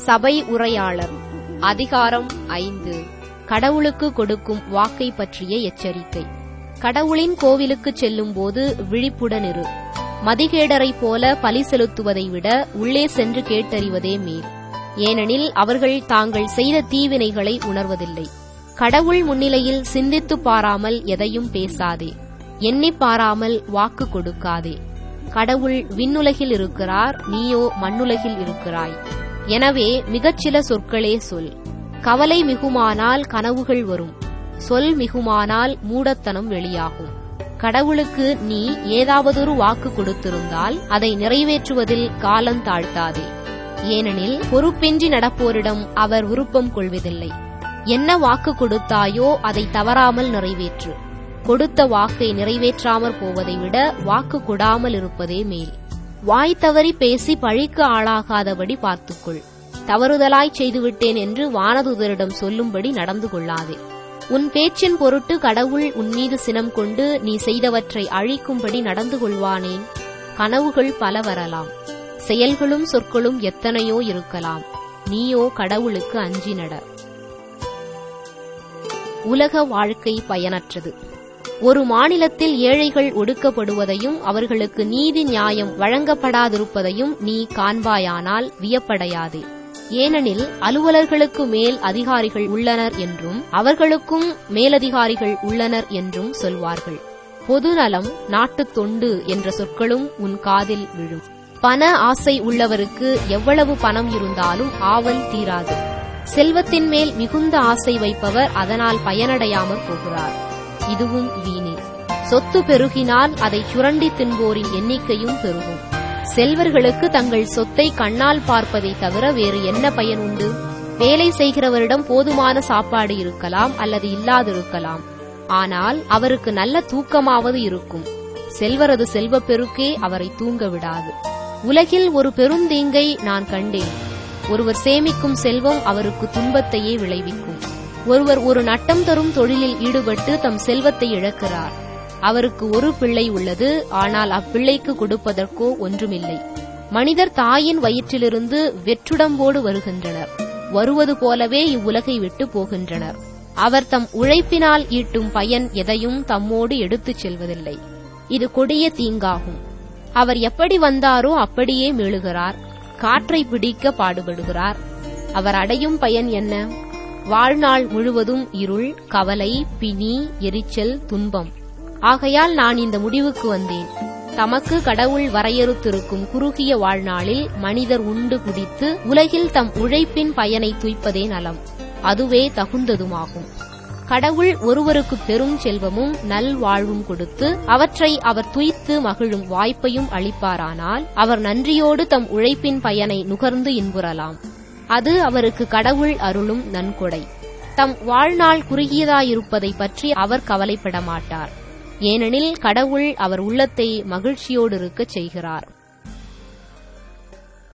சபை உரையாளர் அதிகாரம் ஐந்து கடவுளுக்கு கொடுக்கும் வாக்கை பற்றிய எச்சரிக்கை கடவுளின் கோவிலுக்கு செல்லும்போது விழிப்புடன் இரு மதிகேடரைப் போல பலி செலுத்துவதை விட உள்ளே சென்று கேட்டறிவதே மேல் ஏனெனில் அவர்கள் தாங்கள் செய்த தீவினைகளை உணர்வதில்லை கடவுள் முன்னிலையில் சிந்தித்து பாராமல் எதையும் பேசாதே எண்ணி பாராமல் வாக்கு கொடுக்காதே கடவுள் விண்ணுலகில் இருக்கிறார் நீயோ மண்ணுலகில் இருக்கிறாய் எனவே மிகச்சில சொற்களே சொல் கவலை மிகுமானால் கனவுகள் வரும் சொல் மிகுமானால் மூடத்தனம் வெளியாகும் கடவுளுக்கு நீ ஏதாவதொரு வாக்கு கொடுத்திருந்தால் அதை நிறைவேற்றுவதில் காலம் தாழ்த்தாதே ஏனெனில் பொறுப்பின்றி நடப்போரிடம் அவர் விருப்பம் கொள்வதில்லை என்ன வாக்கு கொடுத்தாயோ அதை தவறாமல் நிறைவேற்று கொடுத்த வாக்கை நிறைவேற்றாமற் போவதை விட வாக்கு கொடாமல் இருப்பதே மேல் வாய் தவறி பேசி பழிக்கு ஆளாகாதபடி பார்த்துக்கொள் தவறுதலாய் செய்துவிட்டேன் என்று வானதுதரிடம் சொல்லும்படி நடந்து கொள்ளாதே உன் பேச்சின் பொருட்டு கடவுள் உன் மீது சினம் கொண்டு நீ செய்தவற்றை அழிக்கும்படி நடந்து கொள்வானேன் கனவுகள் பல வரலாம் செயல்களும் சொற்களும் எத்தனையோ இருக்கலாம் நீயோ கடவுளுக்கு அஞ்சி நட உலக வாழ்க்கை பயனற்றது ஒரு மாநிலத்தில் ஏழைகள் ஒடுக்கப்படுவதையும் அவர்களுக்கு நீதி நியாயம் வழங்கப்படாதிருப்பதையும் நீ காண்பாயானால் வியப்படையாதே ஏனெனில் அலுவலர்களுக்கு மேல் அதிகாரிகள் உள்ளனர் என்றும் அவர்களுக்கும் மேலதிகாரிகள் உள்ளனர் என்றும் சொல்வார்கள் பொதுநலம் நாட்டுத் தொண்டு என்ற சொற்களும் உன் காதில் விழும் பண ஆசை உள்ளவருக்கு எவ்வளவு பணம் இருந்தாலும் ஆவல் தீராது செல்வத்தின் மேல் மிகுந்த ஆசை வைப்பவர் அதனால் பயனடையாமற் போகிறார் இதுவும் வீணே சொத்து பெருகினால் அதை சுரண்டி தின்போரின் எண்ணிக்கையும் பெருகும் செல்வர்களுக்கு தங்கள் சொத்தை கண்ணால் பார்ப்பதை தவிர வேறு என்ன பயன் உண்டு வேலை செய்கிறவரிடம் போதுமான சாப்பாடு இருக்கலாம் அல்லது இல்லாதிருக்கலாம் ஆனால் அவருக்கு நல்ல தூக்கமாவது இருக்கும் செல்வரது செல்வப் பெருக்கே அவரை தூங்க விடாது உலகில் ஒரு பெருந்தீங்கை நான் கண்டேன் ஒருவர் சேமிக்கும் செல்வம் அவருக்கு துன்பத்தையே விளைவிக்கும் ஒருவர் ஒரு நட்டம் தரும் தொழிலில் ஈடுபட்டு தம் செல்வத்தை இழக்கிறார் அவருக்கு ஒரு பிள்ளை உள்ளது ஆனால் அப்பிள்ளைக்கு கொடுப்பதற்கோ ஒன்றுமில்லை மனிதர் தாயின் வயிற்றிலிருந்து வெற்றுடம்போடு வருகின்றனர் வருவது போலவே இவ்வுலகை விட்டு போகின்றனர் அவர் தம் உழைப்பினால் ஈட்டும் பயன் எதையும் தம்மோடு எடுத்துச் செல்வதில்லை இது கொடிய தீங்காகும் அவர் எப்படி வந்தாரோ அப்படியே மீளுகிறார் காற்றை பிடிக்க பாடுபடுகிறார் அவர் அடையும் பயன் என்ன வாழ்நாள் முழுவதும் இருள் கவலை பிணி எரிச்சல் துன்பம் ஆகையால் நான் இந்த முடிவுக்கு வந்தேன் தமக்கு கடவுள் வரையறுத்திருக்கும் குறுகிய வாழ்நாளில் மனிதர் உண்டு குடித்து உலகில் தம் உழைப்பின் பயனை துய்ப்பதே நலம் அதுவே தகுந்ததுமாகும் கடவுள் ஒருவருக்கு பெரும் செல்வமும் நல்வாழ்வும் கொடுத்து அவற்றை அவர் துய்த்து மகிழும் வாய்ப்பையும் அளிப்பாரானால் அவர் நன்றியோடு தம் உழைப்பின் பயனை நுகர்ந்து இன்புறலாம் அது அவருக்கு கடவுள் அருளும் நன்கொடை தம் வாழ்நாள் குறுகியதாயிருப்பதை பற்றி அவர் கவலைப்பட மாட்டார் ஏனெனில் கடவுள் அவர் உள்ளத்தை மகிழ்ச்சியோடு இருக்கச் செய்கிறார்